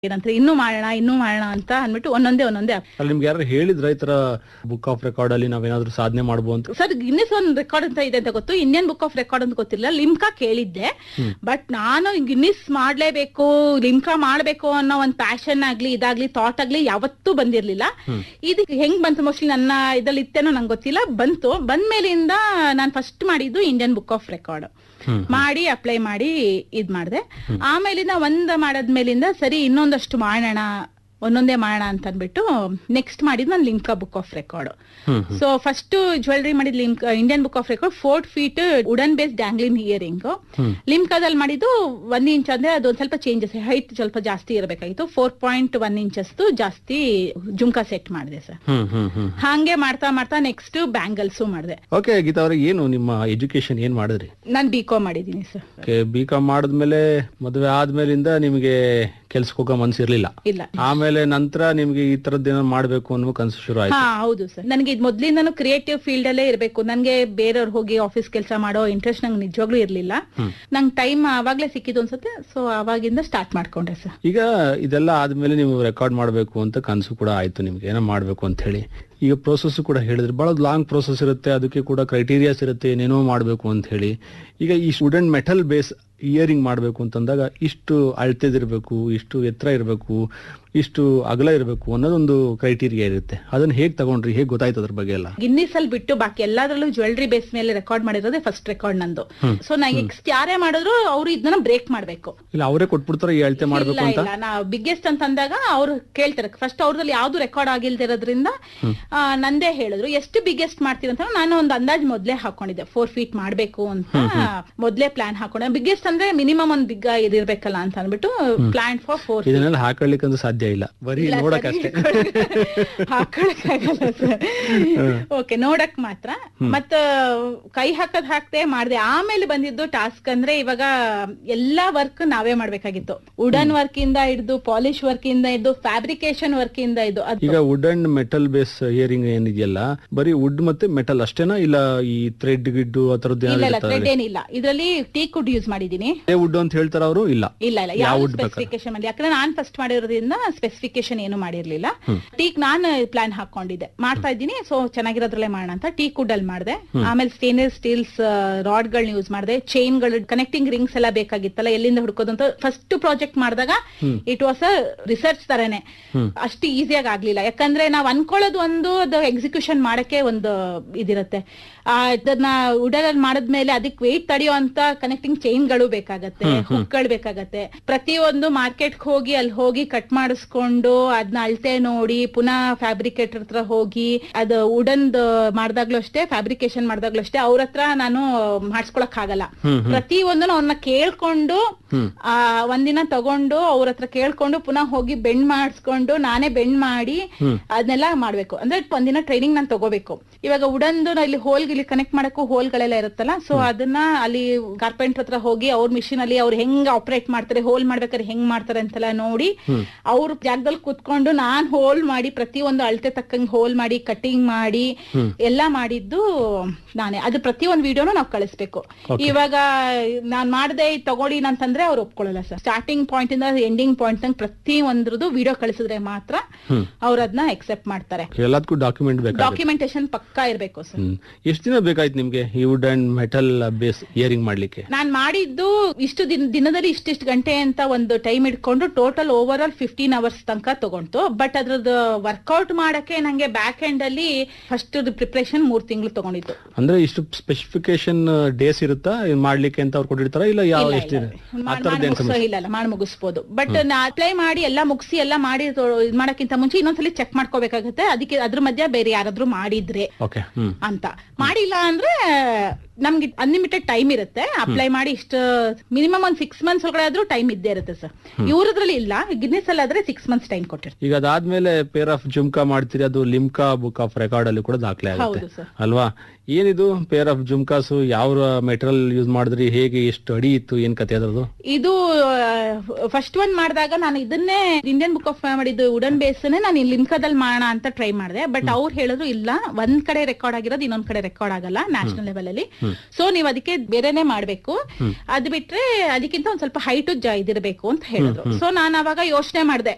ಏನಂತಾರೆ ಇನ್ನೂ ಮಾಡೋಣ ಇನ್ನೂ ಮಾಡೋಣ ಅಂತ ಅಂದ್ಬಿಟ್ಟು ಒಂದೊಂದೇ ಒಂದೊಂದೇ ಅಲ್ಲಿ ನಿಮ್ಗೆ ಯಾರು ಹೇಳಿದ್ರ ಈ ತರ ಬುಕ್ ಆಫ್ ರೆಕಾರ್ಡ್ ಅಲ್ಲಿ ನಾವೇನಾದ್ರೂ ಸಾಧನೆ ಮಾಡ್ಬೋದು ಅಂತ ಸರ್ ಗಿನ್ನಿಸ್ ಒಂದು ರೆಕಾರ್ಡ್ ಅಂತ ಇದೆ ಅಂತ ಗೊತ್ತು ಇಂಡಿಯನ್ ಬುಕ್ ಆಫ್ ರೆಕಾರ್ಡ್ ಅಂತ ಗೊತ್ತಿಲ್ಲ ಲಿಮ್ಕಾ ಕೇಳಿದ್ದೆ ಬಟ್ ನಾನು ಗಿನ್ನಿಸ್ ಮಾಡ್ಲೇಬೇಕು ಲಿಮ್ಕಾ ಮಾಡ್ಬೇಕು ಅನ್ನೋ ಒಂದು ಪ್ಯಾಷನ್ ಆಗ್ಲಿ ಇದಾಗ್ಲಿ ಥಾಟ್ ಆಗ್ಲಿ ಯಾವತ್ತೂ ಬಂದಿರ್ಲಿಲ್ಲ ಇದು ಹೆಂಗ್ ಬಂತು ಮೋಸ್ಟ್ಲಿ ನನ್ನ ಇದ್ರಲ್ಲಿ ಇತ್ತೇನೋ ನಂಗೆ ಗೊತ್ತಿಲ್ಲ ಬಂತು ಬಂದ್ಮೇಲಿಂದ ನಾನು ಫಸ್ಟ್ ಮಾಡಿದ್ದು ಇಂಡಿಯನ್ ಬುಕ್ ಆಫ್ ರೆಕಾರ್ಡ್ ಮಾಡಿ ಅಪ್ಲೈ ಮಾಡಿ ಇದ್ ಮಾಡಿದೆ ಆಮೇಲಿಂದ ಒಂದ್ ಮಾಡಾದ್ಮೇಲಿಂದ ಸರಿ ಇನ್ನೊಂದಷ್ಟು ಮಾಡೋಣ ಒಂದೊಂದೇ ಮಾಡೋಣ ಅಂತ ಅಂದ್ಬಿಟ್ಟು ನೆಕ್ಸ್ಟ್ ಮಾಡಿದ್ ನಾನು Limca book of record so first jewellery ಮಾಡಿದ್ Limca Indian book of record four feet wooden base dangling earring ಲಿಮ್ಕಾದಲ್ಲಿ ಮಾಡಿದ್ದು ಒನ್ ಇಂಚ್ ಅಂದ್ರೆ ಅದು ಒಂದ್ ಸ್ವಲ್ಪ ಚೇಂಜಸ್ ಹೈಟ್ ಸ್ವಲ್ಪ ಜಾಸ್ತಿ ಇರಬೇಕಾಗಿತ್ತು ಫೋರ್ ಪಾಯಿಂಟ್ ಒನ್ ಇಂಚಸ್ ಜಾಸ್ತಿ ಜುಮ್ಕಾ ಸೆಟ್ ಮಾಡಿದೆ ಸರ್ ಹ್ಮ್ ಹ್ಮ್ ಹ್ಮ್ ಹಾಗೆ ಮಾಡ್ತಾ ಮಾಡ್ತಾ ನೆಕ್ಸ್ಟ್ ಬ್ಯಾಂಗಲ್ಸು ಮಾಡಿದೆ ಓಕೆ ಗೀತಾ ಅವ್ರೆ ಏನು ನಿಮ್ಮ ಎಜುಕೇಶನ್ ಏನ್ ಮಾಡಿದ್ರಿ ನಾನು ಬಿ ಕಾಮ್ ಮಾಡಿದ್ದೀನಿ ಸರ್ ಓಕೆ ಬಿ ಕಾಮ್ ಮಾಡಿದ್ಮೇಲೆ ಮದುವೆ ಆದ್ಮೇಲಿಂದ ನಿಮಗೆ ಕೆಲ್ಸಕ್ಕೆ ಹೋಗೋ ಮನ್ಸಿರ್ಲಿಲ್ಲ ಇಲ್ಲ ಆಮೇಲೆ ನಂತರ ನಿಮ್ಗೆ ಈ ತರದ್ದೇನೋ ಮಾಡ್ಬೇಕು ಅನ್ನೋ ಕನಸು ಶುರು ಆಯ್ತು ಹಾ ಹೌದು ಸರ್ ನನಗೆ ಇದು ಮೊದ್ಲಿಂದನೂ ಕ್ರಿಯೇಟಿವ್ ಫೀಲ್ಡ್ ಅಲ್ಲೇ ಇರಬೇಕು ನನಗೆ ಬೇರೆಯವ್ರು ಹೋಗಿ ಆಫೀಸ್ ಕೆಲಸ ಮಾಡೋ ಇಂಟ್ರೆಸ್ಟ್ ನಂಗೆ ನಿಜವಾಗ್ಲೂ ಇರ್ಲಿಲ್ಲ ನಂಗೆ ಟೈಮ್ ಆವಾಗ್ಲೇ ಸಿಕ್ಕಿದ್ದು ಅನ್ಸುತ್ತೆ ಸೊ ಅವಾಗಿಂದ ಸ್ಟಾರ್ಟ್ ಮಾಡ್ಕೊಂಡೆ ಸರ್ ಈಗ ಇದೆಲ್ಲ ಆದ್ಮೇಲೆ ನೀವು ರೆಕಾರ್ಡ್ ಮಾಡಬೇಕು ಅಂತ ಕನಸು ಕೂಡ ಆಯ್ತು ನಿಮ್ಗೆ ಏನೋ ಮಾಡ್ಬೇಕು ಅಂತ ಹೇಳಿ ಈಗ ಪ್ರೋಸೆಸ್ ಕೂಡ ಹೇಳಿದ್ರೆ ಬಹಳ ಲಾಂಗ್ ಪ್ರೋಸೆಸ್ ಇರುತ್ತೆ ಅದಕ್ಕೆ ಕೂಡ ಕ್ರೈಟೀರಿಯಾಸ್ ಇರುತ್ತೆ ಏನೇನೋ ಮಾಡಬೇಕು ಅಂತ ಹೇಳಿ ಈಗ ಈ ಸ್ಟೂಡೆಂಟ್ ಮೆಟಲ್ ಬೇಸ್ ಇಯರಿಂಗ್ ಮಾಡಬೇಕು ಅಂತಂದಾಗ ಇಷ್ಟು ಅಳ್ತೆದಿರ್ಬೇಕು ಇಷ್ಟು ಎತ್ತರ ಇರಬೇಕು ಇಷ್ಟು ಅಗಲ ಇರಬೇಕು ಅನ್ನೋದೊಂದು ಕ್ರೈಟೀರಿಯಾ ಇರುತ್ತೆ ಅದನ್ನ ಹೇಗ್ ತಗೊಂಡ್ರಿ ಹೇಗ್ ಗೊತ್ತಾಯ್ತು ಅದ್ರ ಬಗ್ಗೆ ಎಲ್ಲ ಗಿನ್ನಿಸ್ ಅಲ್ಲಿ ಬಿಟ್ಟು ಬಾಕಿ ಎಲ್ಲಾದ್ರಲ್ಲೂ ಜ್ಯುವೆಲ್ರಿ ಬೇಸ್ ಮೇಲೆ ರೆಕಾರ್ಡ್ ಮಾಡಿರೋದೇ ಫಸ್ಟ್ ರೆಕಾರ್ಡ್ ನಂದು ಸೊ ನಾ ನೆಕ್ಸ್ಟ್ ಯಾರೇ ಮಾಡಿದ್ರು ಅವ್ರು ಇದನ್ನ ಬ್ರೇಕ್ ಮಾಡ್ಬೇಕು ಇಲ್ಲ ಅವರೇ ಕೊಟ್ಬಿಡ್ತಾರೆ ಈ ಅಳತೆ ಮಾಡ್ಬೇಕು ಇಲ್ಲ ಅಂತ ಇಲ್ಲ ನಾ ಬಿಗ್ಗೆಸ್ಟ್ ಅಂತ ಅಂದಾಗ ಅವ್ರು ಕೇಳ್ತಾರೆ ಫಸ್ಟ್ ಅವ್ರದಲ್ಲಿ ಯಾವ್ದು ರೆಕಾರ್ಡ್ ಆಗಿಲ್ದಿರೋದ್ರಿಂದ ಆ, ನಂದೇ ಹೇಳಿದ್ರು ಎಷ್ಟು ಬಿಗ್ಗೆಸ್ಟ್ ಮಾಡ್ತೀವಿ ಅಂತ ನಾನು ಒಂದು ಅಂದಾಜ್ ಮೊದ್ಲೇ ಹಾಕೊಂಡಿದ್ದೆ ಫೋರ್ ಫೀಟ್ ಮಾಡ್ಬೇಕು ಅಂತ ಮೊದ್ಲೇ ಪ್ಲಾನ್ ಹಾಕೊಂಡೆ ಬಿಗ್ಗೆಸ್ಟ್ ಅಂದ್ರೆ ಮಿನಿಮಮ್ ಒಂದ್ ಬಿಗ್ ಇದಿರ್ಬೇಕಲ್ಲ ಅಂತ ಅಂದ್ಬಿಟ್ಟು ಪ್ಲಾನ್ ಫಾರ್ ಫೋರ್ ಇದನ್ನೆಲ್ಲ ಹಾಕೊಳ್ಳಿಕ್ಕಂತೂ ಸಾಧ್ಯ ಇಲ್ಲ ಬರೀ ನೋಡಕ್ಕಷ್ಟೇ ಹಾಕೊಳಕ್ಕಾಗಲ್ಲ ಸರ್ ಓಕೆ ನೋಡಕ್ ಮಾತ್ರ ಮತ್ತ ಕೈ ಹಾಕದ್ ಹಾಕ್ದೆ ಮಾಡ್ದೆ ಆಮೇಲೆ ಬಂದಿದ್ದು ಟಾಸ್ಕ್ ಅಂದ್ರೆ ಇವಾಗ ಎಲ್ಲಾ ವರ್ಕ್ ನಾವೇ ಮಾಡ್ಬೇಕಾಗಿತ್ತು ವುಡನ್ ವರ್ಕ್ ಇಂದ ಹಿಡಿದು ಪಾಲಿಶ್ ವರ್ಕ್ ಇಂದ ಹಿಡಿದು ಫ್ಯಾಬ್ರಿಕೇಶನ್ ವರ್ಕ್ ಇಂದ ಇದು ಅದು ಈಗ wood and metal base earring ಏನಿದೆಯಲ್ಲ ಬರೀ ವುಡ್ ಮತ್ತೆ ಮೆಟಲ್ ಅಷ್ಟೇನಾ ಇಲ್ಲ ಈ ಥ್ರೆಡ್ ಗಿಡ್ಡು ಆ ತರದ್ದು ಇಲ್ಲ ಇಲ್ಲ ಏನಾದ್ರು ಥ್ರೆಡ್ ಏನಿಲ್ಲ ಇದ್ರಲ್ಲಿ ಟೀಕ್ ವುಡ್ ಯೂಸ್ ಮಾಡಿದೀನಿ ವುಡ್ ಅಂತ ಹೇಳ್ತಾರ ಅವರು ಇಲ್ಲ ಇಲ್ಲ ಇಲ್ಲ ಯಾವ ಸ್ಪೆಸಿಫಿಕೇಶನ್ ಮಾಡಿ ಯಾಕಂದ್ರೆ ನಾನ್ ಫಸ್ಟ್ ಮಾಡಿರೋದ್ರಿಂದ ಸ್ಪೆಸಿಫಿಕೇಶನ್ ಏನು ಮಾಡಿರ್ಲಿಲ್ಲ ಟೀಕ್ ನಾನು ಪ್ಲಾನ್ ಹಾಕೊಂಡಿದ್ದೆ ಮಾಡ್ತಾ ಇದ್ದೀನಿ ಸೊ ಚೆನ್ನಾಗಿರೋದ್ರಲ್ಲೇ ಮಾಡೋಣ ಅಂತ ಟೀಕ್ ವುಡ್ ಅಲ್ಲಿ ಮಾಡಿದೆ ಆಮೇಲೆ ಸ್ಟೇನ್ಲೆಸ್ ಸ್ಟೀಲ್ಸ್ ರಾಡ್ ಗಳನ್ನ ಯೂಸ್ ಮಾಡಿದೆ ಚೈನ್ ಗಳು ಕನೆಕ್ಟಿಂಗ್ ರಿಂಗ್ಸ್ ಎಲ್ಲ ಬೇಕಾಗಿತ್ತಲ್ಲ ಎಲ್ಲಿಂದ ಹುಡ್ಕೋದು ಅಂತ ಫಸ್ಟ್ ಪ್ರಾಜೆಕ್ಟ್ ಮಾಡಿದಾಗ ಇಟ್ ವಾಸ್ ಅ ರಿಸರ್ಚ್ ತರನೇ ಅಷ್ಟು ಈಸಿಯಾಗಿ ಆಗ್ಲಿಲ್ಲ ಯಾಕಂದ್ರೆ ನಾವ್ ಅನ್ಕೊಳ್ಳೋದು ಒಂದು ಅದು ಎಕ್ಸಿಕ್ಯೂಷನ್ ಮಾಡಕ್ಕೆ ಒಂದು ಇದಿರುತ್ತೆ ಆ, ಇದನ್ನ ಉಡಲಲ್ಲಿ ಮಾಡಿದ್ಮೇಲೆ ಅದಕ್ಕೆ ವೆಯ್ಟ್ ತಡೆಯೋ ಅಂತ ಕನೆಕ್ಟಿಂಗ್ ಚೈನ್ ಗಳು ಬೇಕಾಗತ್ತೆ ಹುಕ್ಗಳು ಬೇಕಾಗತ್ತೆ ಪ್ರತಿಯೊಂದು ಮಾರ್ಕೆಟ್ ಹೋಗಿ ಅಲ್ಲಿ ಹೋಗಿ ಕಟ್ ಮಾಡಿಸ್ಕೊಂಡು ಅದನ್ನ ಅಳತೆ ನೋಡಿ ಪುನಃ ಫ್ಯಾಬ್ರಿಕೇಟರ್ ಹತ್ರ ಹೋಗಿ ಅದು ವುಡನ್ ಮಾಡ್ದಾಗ್ಲೂ ಅಷ್ಟೇ ಫ್ಯಾಬ್ರಿಕೇಶನ್ ಮಾಡ್ದಾಗ್ಲೂ ಅಷ್ಟೇ ಅವ್ರ ಹತ್ರ ನಾನು ಮಾಡಿಸ್ಕೊಳಕ್ ಆಗಲ್ಲ ಪ್ರತಿ ಒಂದನ್ನು ಅವ್ರನ್ನ ಕೇಳ್ಕೊಂಡು ಆ ಒಂದಿನ ತಗೊಂಡು ಅವ್ರ ಹತ್ರ ಕೇಳ್ಕೊಂಡು ಪುನಃ ಹೋಗಿ ಬೆಂಡ್ ಮಾಡಿಸ್ಕೊಂಡು ನಾನೇ ಬೆಂಡ್ ಮಾಡಿ ಅದನ್ನೆಲ್ಲ ಮಾಡ್ಬೇಕು ಅಂದ್ರೆ ಒಂದಿನ ಟ್ರೈನಿಂಗ್ ನಾನು ತಗೋಬೇಕು ಇವಾಗ ಉಡನ್ದು ಇಲ್ಲಿ ಹೋಲ್ ಇಲ್ಲಿ ಕನೆಕ್ಟ್ ಮಾಡಕ್ಕೂ ಹೋಲ್ಗಳೆಲ್ಲ ಇರುತ್ತಲ್ಲ ಸೊ ಅದನ್ನ ಅಲ್ಲಿ ಕಾರ್ಪೆಂಟರ್ ಹತ್ರ ಹೋಗಿ ಅವ್ರ ಮಿಷಿನ್ ಅಲ್ಲಿ ಅವ್ರು ಹೆಂಗ್ ಆಪರೇಟ್ ಮಾಡ್ತಾರೆ ಹೋಲ್ ಮಾಡ್ಬೇಕಾದ್ರೆ ಹೆಂಗ್ ಮಾಡ್ತಾರೆ ಅಂತೆಲ್ಲ ನೋಡಿ ಅವ್ರ ಜಾಗದಲ್ಲಿ ಕುತ್ಕೊಂಡು ನಾನ್ ಹೋಲ್ ಮಾಡಿ ಪ್ರತಿಯೊಂದು ಅಳತೆ ತಕ್ಕಂಗ್ ಹೋಲ್ ಮಾಡಿ ಕಟಿಂಗ್ ಮಾಡಿ ಎಲ್ಲಾ ಮಾಡಿದ್ದು ನಾನೇ ಅದು ಪ್ರತಿಯೊಂದು ವಿಡಿಯೋನು ನಾವು ಕಳಿಸ್ಬೇಕು ಇವಾಗ ನಾನ್ ಮಾಡದೆ ತಗೊಳ್ಳಿ ಅಂತಂದ್ರೆ ಅವ್ರು ಒಪ್ಕೊಳ್ಳಲ್ಲ ಸರ್ ಸ್ಟಾರ್ಟಿಂಗ್ ಪಾಯಿಂಟ್ ಇಂದ ಎಂಡಿಂಗ್ ಪಾಯಿಂಟ್ ತನಕ ಪ್ರತಿ ಒಂದ್ರದ್ದು ವಿಡಿಯೋ ಕಳಿಸಿದ್ರೆ ಮಾತ್ರ ಅವ್ರ ಅದನ್ನ ಎಕ್ಸೆಪ್ಟ್ ಮಾಡ್ತಾರೆ ಎಲ್ಲದಕ್ಕೂ ಡಾಕ್ಯುಮೆಂಟ್ ಬೇಕಾಗುತ್ತೆ ಡಾಕ್ಯುಮೆಂಟೇಶನ್ ಪಕ್ಕಾ ಇರ್ಬೇಕು ಸರ್ ಹ್ಮ್ ಎಷ್ಟು ದಿನ ಬೇಕಾಯ್ತು ನಿಮ್ಗೆ ಈ wood and metal base earring ಮಾಡ್ಲಿಕ್ಕೆ ನಾನ್ ಮಾಡಿದ್ದು ಇಷ್ಟು ದಿನ ದಿನದಲ್ಲಿ ಇಷ್ಟಿಷ್ಟು ಗಂಟೆ ಅಂತ ಒಂದು ಟೈಮ್ ಇಟ್ಕೊಂಡು total over all fifteen hours ತನಕ ತಗೊಂತು ಬಟ್ ಅದ್ರದ್ದು ವರ್ಕೌಟ್ ಮಾಡಕ್ಕೆ ನಂಗೆ ಬ್ಯಾಕ್ ಎಂಡ್ ಅಲ್ಲಿ ಫಸ್ಟ್ ಪ್ರಿಪರೇಷನ್ ಮೂರ್ ತಿಂಗಳು ತಗೊಂಡಿದ್ದು ಅಂದ್ರೆ ಇಷ್ಟು ಸ್ಪೆಸಿಫಿಕೇಶನ್ ಡೇಸ್ ಇರುತ್ತಾ ಇದ್ ಮಾಡ್ಲಿಕ್ಕೆ ಅಂತ ಅವ್ರು ಕೊಟ್ಟಿರ್ತಾರ ಇಲ್ಲ ಯಾವ ಇಲ್ಲ, ಎಷ್ಟು ಇಲ್ಲ, ದಿನ ಆ ಮಾಡ್- ತರದ್ದು ಮಾಡ್ ಏನ್ ಮುಗ್ಸೋ- ಸಮಸ್ಯೆ ಇಲ್ಲ ಇಲ್ಲ ಮಾಡಿ ಮುಗಿಸ್ಬೋದು ಬಟ್ ನಾ ಅಪ್ಲೈ ಮಾಡಿ ಎಲ್ಲ ಮುಗಿಸಿ ಎಲ್ಲ ಮಾಡಿ ತೊ- ಇದ್ ಮಾಡಕ್ಕಿಂತ ಮುಂಚೆ ಇನ್ನೊಂದ್ಸಲಿ ಚೆಕ್ ಮಾಡ್ಕೋಬೇಕಾಗುತ್ತೆ ಅದಕ್ಕೆ ಅದ್ರ ಮಧ್ಯ ಬೇರೆ ಯಾರಾದ್ರೂ ಮಾಡಿದ್ರೆ ಓಕೆ ಹ್ಮ್ ಅಂತ ಮಾಡಿಲ್ಲ ಅಂದ್ರೆ ನಮ್ಗೆ ಅನ್ಲಿಮಿಟೆಡ್ ಟೈಮ್ ಇರುತ್ತೆ ಅಪ್ಲೈ ಮಾಡಿ ಇಷ್ಟು ಮಿನಿಮಮ್ ಒಂದ್ ಸಿಕ್ಸ್ ಮಂತ್ಸ್ ಒಳಗಡೆ ಆದ್ರೂ ಟೈಮ್ ಇದ್ದೇ ಇರುತ್ತೆ ಸರ್ ಇವ್ರದ್ರಲ್ಲಿ ಇಲ್ಲ ಗಿನ್ನೆಸ್ ಅಲ್ಲಿ ಆದ್ರೆ ಸಿಕ್ಸ್ ಮಂತ್ಸ್ ಟೈಮ್ ಕೊಟ್ಟಿರ್ತಾರೆ ಈಗ ಅದಾದ್ಮೇಲೆ ಪೇರ್ ಆಫ್ ಜುಮ್ಕಾ ಮಾಡ್ತೀರಿ ಅದು ಲಿಮ್ಕಾ ಬುಕ್ ಆಫ್ ರೆಕಾರ್ಡ್ ಅಲ್ಲಿ ಕೂಡ ದಾಖಲೆ ಆಗುತ್ತೆ ಹೌದು ಸರ್ ಅಲ್ವಾ ಏನಿದು ಪೇರ್ ಆಫ್ ಜುಮ್ಕಾಸು ಯಾವ ಮೆಟೀರಿಯಲ್ ಯೂಸ್ ಮಾಡಿದ್ರಿ ಹೇಗೆ ಎಷ್ಟು ಅಡಿ ಇತ್ತು ಏನ್ ಕತೆ ಅದ್ರದ್ದು ಇದು ಫಸ್ಟ್ ಒನ್ ಮಾಡಿದಾಗ ನಾನು ಇದನ್ನೇ ಇಂಡಿಯನ್ ಬುಕ್ ಆಫ್ ಮಾಡಿದ್ದು ವುಡನ್ ಬೇಸ್ನೇ ನಾನು ಲಿಮ್ಕಾದಲ್ಲಿ ಮಾಡೋಣ ಅಂತ ಟ್ರೈ ಮಾಡಿದೆ ಬಟ್ ಅವ್ರು ಹೇಳಿದ್ರು ಇಲ್ಲ ಒಂದ್ ಕಡೆ ರೆಕಾರ್ಡ್ ಆಗಿರೋದು ಇನ್ನೊಂದ್ ಕಡೆ ರೆಕಾರ್ಡ್ ಆಗಲ್ಲ ನ್ಯಾಷನಲ್ ಲೆವೆಲ್ ಅಲ್ಲಿ ಸೊ ನೀವ್ ಅದಕ್ಕೆ ಬೇರೆನೆ ಮಾಡ್ಬೇಕು ಅದ್ ಬಿಟ್ರೆ ಅದಕ್ಕಿಂತ ಒಂದ್ ಸ್ವಲ್ಪ ಹೈಟ್ ಇದಿರ್ಬೇಕು ಅಂತ ಹೇಳಿದ್ರು ಸೊ ನಾನು ಅವಾಗ ಯೋಚನೆ ಮಾಡಿದೆ